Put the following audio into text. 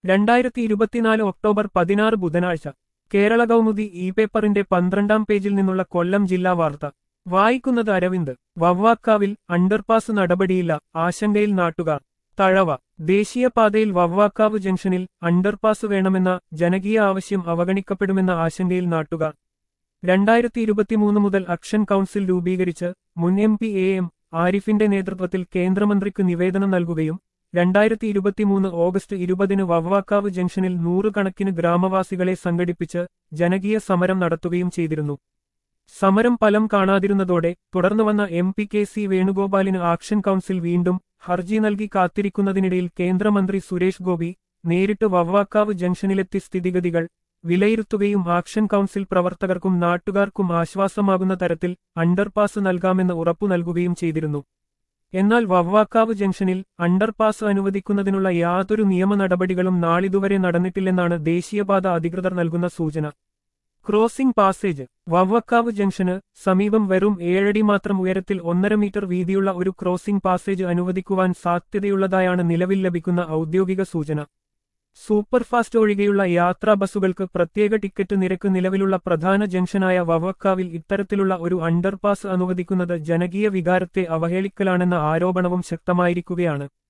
രണ്ടായിരത്തി ഇരുപത്തിനാല് ഒക്ടോബർ പതിനാറ് ബുധനാഴ്ച കേരള കൗമുദി ഇ പേപ്പറിന്റെ പന്ത്രണ്ടാം പേജിൽ നിന്നുള്ള കൊല്ലം ജില്ലാ വാർത്ത വായിക്കുന്നത് അരവിന്ദ് വവ്വാക്കാവിൽ അണ്ടർപാസ് നടപടിയില്ല ആശങ്കയിൽ നാട്ടുകാർ തഴവ ദേശീയപാതയിൽ വവ്വാക്കാവ് ജംഗ്ഷനിൽ അണ്ടർപാസ് വേണമെന്ന ജനകീയ ആവശ്യം അവഗണിക്കപ്പെടുമെന്ന ആശങ്കയിൽ നാട്ടുകാർ രണ്ടായിരത്തി ഇരുപത്തിമൂന്ന് മുതൽ അക്ഷൻ കൗൺസിൽ രൂപീകരിച്ച് മുൻ എം പി എ എം ആരിഫിന്റെ നേതൃത്വത്തിൽ കേന്ദ്രമന്ത്രിക്ക് നിവേദനം നൽകുകയും രണ്ടായിരത്തി ഇരുപത്തിമൂന്ന് ഓഗസ്റ്റ് ഇരുപതിന് വവ്വാക്കാവ് ജംഗ്ഷനിൽ നൂറുകണക്കിന് ഗ്രാമവാസികളെ സംഘടിപ്പിച്ച് ജനകീയ സമരം നടത്തുകയും ചെയ്തിരുന്നു സമരം ഫലം കാണാതിരുന്നതോടെ തുടർന്നു വന്ന എം പി കെ സി വേണുഗോപാലിന് ആക്ഷൻ കൗൺസിൽ വീണ്ടും ഹർജി നൽകി കാത്തിരിക്കുന്നതിനിടയിൽ കേന്ദ്രമന്ത്രി സുരേഷ് ഗോപി നേരിട്ട് വവ്വാക്കാവ് ജംഗ്ഷനിലെത്തി സ്ഥിതിഗതികൾ വിലയിരുത്തുകയും ആക്ഷൻ കൗൺസിൽ പ്രവർത്തകർക്കും നാട്ടുകാർക്കും ആശ്വാസമാകുന്ന തരത്തിൽ അണ്ടർപാസ് നൽകാമെന്ന് ഉറപ്പു നൽകുകയും ചെയ്തിരുന്നു എന്നാൽ വവ്വാക്കാവ് ജംഗ്ഷനിൽ അണ്ടർപാസ് അനുവദിക്കുന്നതിനുള്ള യാതൊരു നിയമ നടപടികളും നാളിതുവരെ നടന്നിട്ടില്ലെന്നാണ് ദേശീയപാത അധികൃതർ നൽകുന്ന സൂചന ക്രോസിംഗ് പാസേജ് വവ്വക്കാവ് ജംഗ്ഷന് സമീപം വെറും ഏഴടി മാത്രം ഉയരത്തിൽ ഒന്നര മീറ്റർ വീതിയുള്ള ഒരു ക്രോസിംഗ് പാസേജ് അനുവദിക്കുവാൻ സാധ്യതയുള്ളതായാണ് നിലവിൽ ലഭിക്കുന്ന ഔദ്യോഗിക സൂചന സൂപ്പർഫാസ്റ്റ് ഒഴികെയുള്ള യാത്രാ ബസ്സുകൾക്ക് പ്രത്യേക ടിക്കറ്റ് നിരക്ക് നിലവിലുള്ള പ്രധാന ജംഗ്ഷനായ വവ്വക്കാവിൽ ഇത്തരത്തിലുള്ള ഒരു അണ്ടർപാസ് അനുവദിക്കുന്നത് ജനകീയ വികാരത്തെ അവഹേളിക്കലാണെന്ന ആരോപണവും ശക്തമായിരിക്കുകയാണ്